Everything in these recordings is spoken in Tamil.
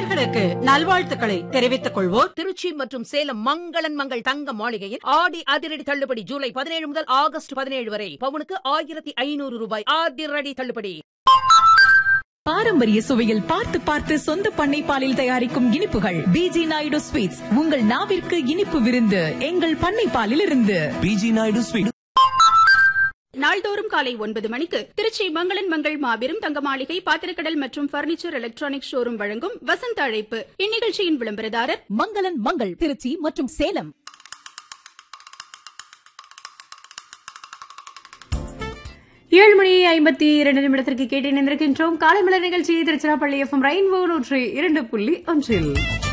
நேயர்களுக்கு நல்வாழ்த்துக்களை தெரிவித்துக் கொள்வோர் திருச்சி மற்றும் சேலம் மங்களன் மங்கள் தங்க மாளிகையில் ஆடி அதிரடி தள்ளுபடி ஜூலை பதினேழு முதல் ஆகஸ்ட் பதினேழு வரை பவுனுக்கு ஆயிரத்தி ஐநூறு ரூபாய் அதிரடி தள்ளுபடி பாரம்பரிய சுவையில் பார்த்து பார்த்து சொந்த பண்ணை பாலில் தயாரிக்கும் இனிப்புகள் பிஜி நாயுடு ஸ்வீட்ஸ் உங்கள் நாவிற்கு இனிப்பு விருந்து எங்கள் பண்ணை பாலில் இருந்து பிஜி நாயுடு ஸ்வீட் நாள்தோறும் காலை ஒன்பது மணிக்கு திருச்சி மங்களன் மங்கள் மாபெரும் தங்க மாளிகை பாத்திரக்கடல் மற்றும் பர்னிச்சர் எலக்ட்ரானிக் ஷோரூம் வழங்கும் வசந்த அழைப்பு இந்நிகழ்ச்சியின் விளம்பரதாரர் மங்களன் மங்கள் திருச்சி மற்றும் சேலம் ஏழு மணி ஐம்பத்தி இரண்டு நிமிடத்திற்கு கேட்டு இணைந்திருக்கின்றோம் காலை மலர் நிகழ்ச்சி திருச்சிராப்பள்ளி எஃப்எம் ரெயின்போ நூற்றி இரண்டு புள்ளி ஒன்றில்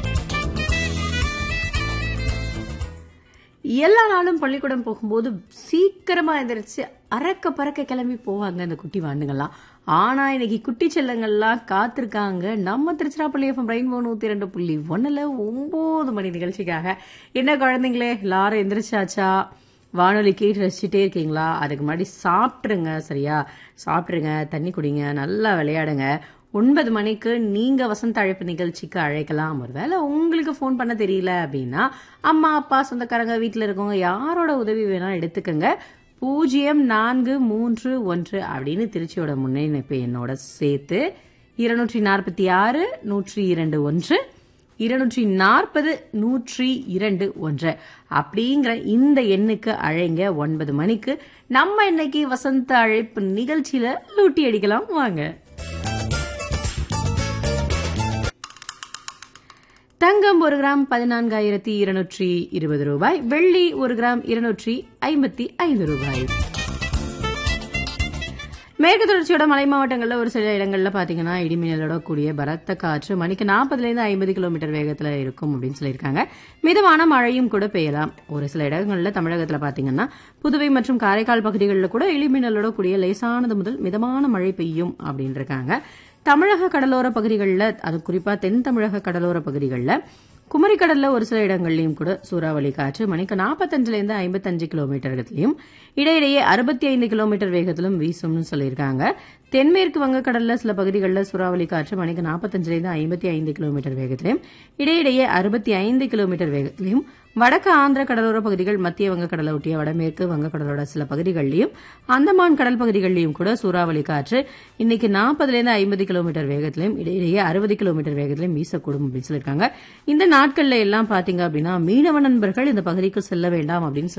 எல்லா நாளும் பள்ளிக்கூடம் போகும்போது சீக்கிரமா எந்திரிச்சு அறக்க பறக்க கிளம்பி போவாங்க இந்த குட்டி வாண்டுங்கள்லாம் ஆனா இன்னைக்கு குட்டி செல்லங்கள்லாம் காத்திருக்காங்க நம்ம திருச்சிராப்பள்ளி எஃப்எம் ரெயின்போ நூத்தி ரெண்டு புள்ளி ஒண்ணுல ஒன்பது மணி நிகழ்ச்சிக்காக என்ன குழந்தைங்களே எல்லாரும் எந்திரிச்சாச்சா வானொலி கேட்டு ரசிச்சுட்டே இருக்கீங்களா அதுக்கு முன்னாடி சாப்பிட்ருங்க சரியா சாப்பிட்ருங்க தண்ணி குடிங்க நல்லா விளையாடுங்க ஒன்பது மணிக்கு நீங்க வசந்த அழைப்பு நிகழ்ச்சிக்கு அழைக்கலாம் ஒருவேளை உங்களுக்கு ஃபோன் பண்ண தெரியல அப்படின்னா அம்மா அப்பா சொந்தக்காரங்க வீட்டில் இருக்கவங்க யாரோட உதவி வேணா எடுத்துக்கோங்க பூஜ்ஜியம் நான்கு மூன்று ஒன்று அப்படின்னு திருச்சியோட முன்னிணைப்பு என்னோட சேர்த்து இருநூற்றி நாற்பத்தி ஆறு நூற்றி இரண்டு ஒன்று இருநூற்றி நாற்பது நூற்றி இரண்டு ஒன்று அப்படிங்கிற இந்த எண்ணுக்கு அழைங்க ஒன்பது மணிக்கு நம்ம இன்னைக்கு வசந்த அழைப்பு நிகழ்ச்சியில லூட்டி அடிக்கலாம் வாங்க தங்கம் ஒரு கிராம் பதினான்காயிரத்தி இருநூற்றி இருபது ரூபாய் வெள்ளி ஒரு கிராம் இருநூற்றி ஐம்பத்தி ஐந்து ரூபாய் மேற்கு தொடர்ச்சியோட மலை மாவட்டங்களில் ஒரு சில இடங்கள்ல பாத்தீங்கன்னா இடிமின்னலோட கூடிய பலத்த காற்று மணிக்கு நாற்பதுல இருந்து ஐம்பது கிலோமீட்டர் வேகத்துல இருக்கும் அப்படின்னு சொல்லியிருக்காங்க மிதமான மழையும் கூட பெய்யலாம் ஒரு சில இடங்கள்ல தமிழகத்துல பாத்தீங்கன்னா புதுவை மற்றும் காரைக்கால் பகுதிகளில் கூட இடிமின்னலோட கூடிய லேசானது முதல் மிதமான மழை பெய்யும் அப்படின்னு இருக்காங்க தமிழக கடலோர பகுதிகளில் அது குறிப்பா தென் தமிழக கடலோர பகுதிகளில் குமரிக்கடல்ல ஒரு சில இடங்கள்லயும் கூட சூறாவளி காற்று மணிக்கு நாற்பத்தஞ்சுல இருந்து ஐம்பத்தஞ்சு கிலோமீட்டர்லயும் இடையிடையே அறுபத்தி ஐந்து கிலோமீட்டர் வேகத்திலும் வீசும்னு சொல்லியிருக்காங்க தென்மேற்கு வங்கக்கடல்ல சில பகுதிகளில் சூறாவளி காற்று மணிக்கு நாற்பத்தஞ்சுல இருந்து ஐம்பத்தி ஐந்து கிலோமீட்டர் வேகத்திலும் இடையிடையே அறுபத்தி ஐந்து கிலோமீட்டர் வேகத்திலும் வடக்கு ஆந்திர கடலோர பகுதிகள் மத்திய வங்கக்கடலை ஒட்டிய வடமேற்கு வங்கக்கடலோட சில பகுதிகளிலும் அந்தமான் கடல் பகுதிகளிலும் கூட சூறாவளி காற்று இன்னைக்கு நாற்பதுல இருந்து ஐம்பது கிலோமீட்டர் வேகத்திலும் இடையிடையே அறுபது கிலோமீட்டர் வேகத்திலும் வீசக்கூடும் அப்படின்னு சொல்லியிருக்காங்க இந்த நாட்கள்ல எல்லாம் பாத்தீங்க அப்படின்னா மீனவ நண்பர்கள் இந்த பகுதிக்கு செல்ல வேண்டாம் அப்படின்னு சொல்லி